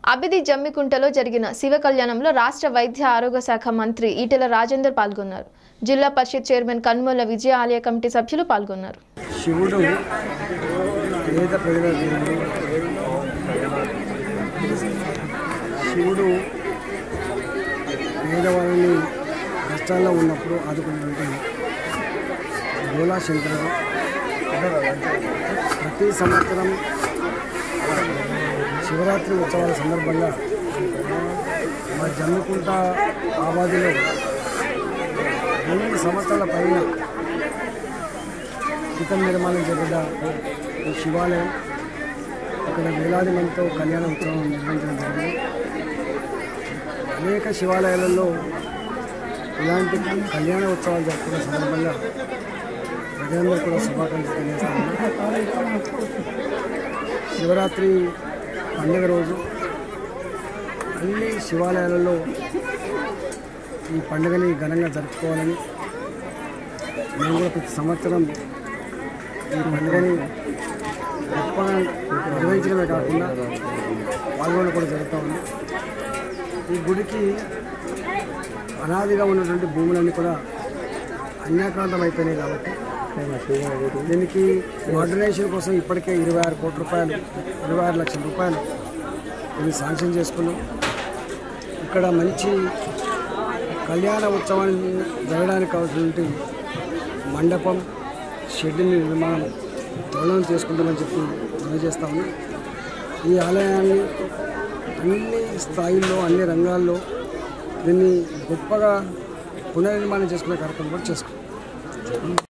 అబిది జమ్మికుంటలో జరిగిన శివ కళ్యాణంలో రాష్ట్ర వైద్య ఆరోగ్య శాఖ మంత్రి ఈటెల రాజేందర్ పాల్గొన్నారు జిల్లా పరిషత్ చైర్మన్ కన్మూల విజయ ఆలయ కమిటీ సభ్యులు పాల్గొన్నారు శివుడు పేద ప్రజల దేవుడు శివుడు పేదవాళ్ళని కష్టాల్లో ఉన్నప్పుడు ఆదుకున్నటువంటి గోలా శంకరుడు ప్రతి సంవత్సరం శివరాత్రి ఉత్సవాల సందర్భంగా మా జమ్మికుంట ఆబాదిలో ఎనిమిది సంవత్సరాల పైన క్రితం నిర్మాణం చేయబడ్డ ఈ శివాలయం ఇక్కడ వేలాది మందితో కళ్యాణ ఉత్సవం నిర్వహించడం జరిగింది అనేక శివాలయాలలో ఇలాంటి కళ్యాణ ఉత్సవాలు జరుపుకునే సందర్భంగా ప్రజలందరూ కూడా శుభాకాంక్షలు తెలియజేస్తాను శివరాత్రి పండుగ రోజు అన్ని శివాలయాలలో ఈ పండుగని ఘనంగా జరుపుకోవాలని మేము కూడా ప్రతి సంవత్సరం ఈ పండుగని గొప్పగా నిర్వహించడమే కాకుండా పాల్గొనడం కూడా జరుగుతూ ఉంది ఈ గుడికి అనాదిగా ఉన్నటువంటి భూములన్నీ కూడా అన్యాక్రాంతం అయిపోయినాయి కాబట్టి దీనికి మోడర్నైజేషన్ కోసం ఇప్పటికే ఇరవై ఆరు కోట్ల రూపాయలు ఇరవై ఆరు లక్షల రూపాయలు దీన్ని శాంక్షన్ చేసుకున్నాం ఇక్కడ మంచి కళ్యాణ ఉత్సవాన్ని జరగడానికి కావాల్సినటువంటి మండపం షెడ్ నిర్మాణం త్వరలో చేసుకుంటామని చెప్పి తెలియజేస్తా ఉన్నాం ఈ ఆలయాన్ని అన్ని స్థాయిల్లో అన్ని రంగాల్లో దీన్ని గొప్పగా పునర్నిర్మాణం చేసుకునే కార్యక్రమం కూడా చేసుకుంటాం